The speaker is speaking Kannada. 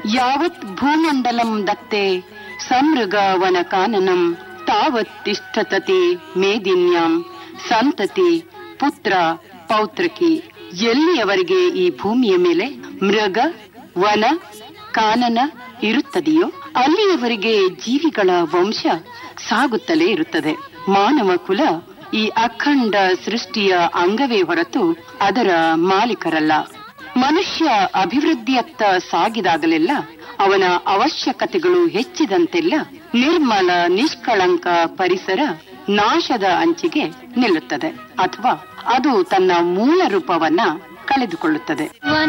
ಯಾವತ್ ಭೂಮಂಡಲಂ ದತ್ತೆ ಸಮೃಗ ವನ ಕಾನನಂ ತಾವತ್ ತಿಷ್ಠತತಿ ಮೇದಿನ್ಯಾಂ ಸಂತತಿ ಪುತ್ರ ಪೌತ್ರಕಿ ಎಲ್ಲಿಯವರೆಗೆ ಈ ಭೂಮಿಯ ಮೇಲೆ ಮೃಗ ವನ ಕಾನನ ಇರುತ್ತದೆಯೋ ಅಲ್ಲಿಯವರೆಗೆ ಜೀವಿಗಳ ವಂಶ ಸಾಗುತ್ತಲೇ ಇರುತ್ತದೆ ಮಾನವ ಕುಲ ಈ ಅಖಂಡ ಸೃಷ್ಟಿಯ ಅಂಗವೇ ಹೊರತು ಅದರ ಮಾಲೀಕರಲ್ಲ ಮನುಷ್ಯ ಅಭಿವೃದ್ಧಿಯತ್ತ ಸಾಗಿದಾಗಲೆಲ್ಲ ಅವನ ಅವಶ್ಯಕತೆಗಳು ಹೆಚ್ಚಿದಂತೆಲ್ಲ ನಿರ್ಮಲ ನಿಷ್ಕಳಂಕ ಪರಿಸರ ನಾಶದ ಅಂಚಿಗೆ ನಿಲ್ಲುತ್ತದೆ ಅಥವಾ ಅದು ತನ್ನ ಮೂಲ ರೂಪವನ್ನ ಕಳೆದುಕೊಳ್ಳುತ್ತದೆ